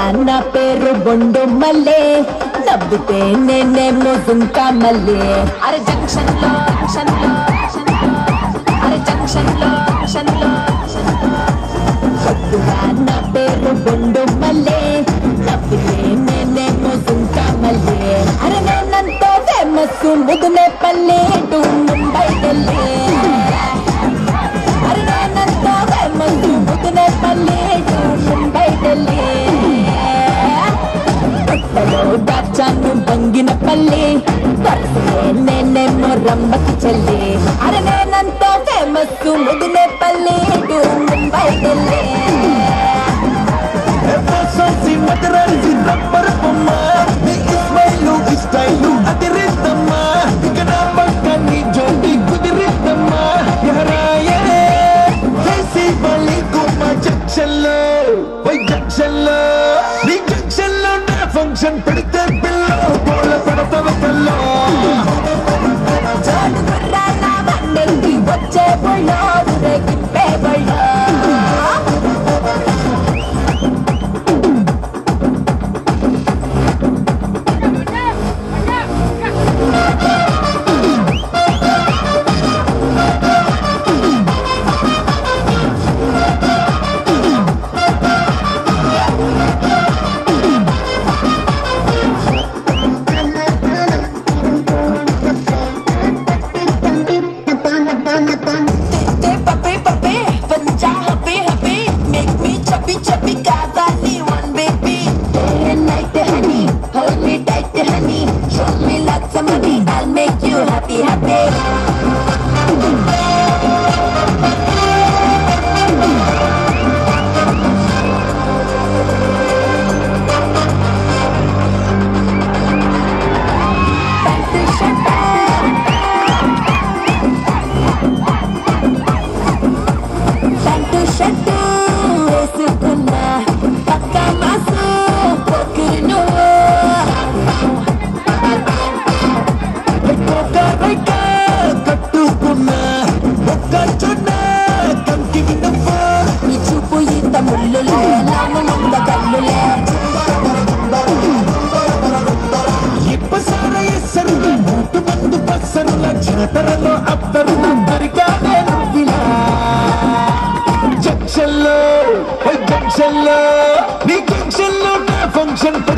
నా పేరు బొండు మల్లే నవ్వితే నేనేమో దుంకా మల్లే అరే జంక్షన్ లో జంక్షన్ లో జంక్షన్ లో, అరే జంక్షన్ లో జంక్షన్ లో కొద్దుగా నా పేరు బొండు మల్లే నవ్వితే నేనేమో దుంకా మల్లే అరే నేనంతో ఫేమస్ ముదునే పల్లె టు ముంబై ఢిల్లీ అరే నేనంతో ఫేమస్ ముదునే పల్లె టు ముంబై ఢిల్లీ కొత్తలో దాచాను బంగిన పల్లి వరుసలే నేనేమో రమ్మకి చెల్లి అరే నేనంతో famous Mudinepalli to Mumbai Delhi FSLC Madrasi rubber బొమ్మ నీ ఇస్మైలు ఈ స్టైలు అదిరిద్దమ్మా ఇక నా పక్క నీ జోడి కుదిరిద్దమ్మా ఎహరాయే కేసీ బలి గుమ్మ జంక్షన్లో వై జంక్షన్లో నీ జంక్షన్లో నా ఫంక్షన్ పెడితే పిల్లో పోల పెడతావు పిల్లో జోడు గుర్రాల బండికి వచ్చే బుళ్ళో ఊరేగింపే బుళ్ళో Hey, puppy, puppy, punja happy, happy. Make me chubby, chubby, kavali, one baby. Day and night, honey, hold me tight, honey. Show me lots of money, I'll make you happy, happy. Panty shirt, pant shirt వేసుకున్నా పక్క mass పొకిరి నువ్వు ఒక్క రైక కట్టుకున్నా ఒక్క చున్న కంకి నువ్వు నీ చూపు ఇంత ముళ్ళులే లాము ముంద కళ్ళులే ఇప్పసార ఎసరుగా నూటు మందు పసరుల జాతరలో అత్తరు అందరికానే నువ్విలా జంక్షన్లో ఓ జంక్షన్లో నీ జంక్షన్లో నా ఫంక్షన్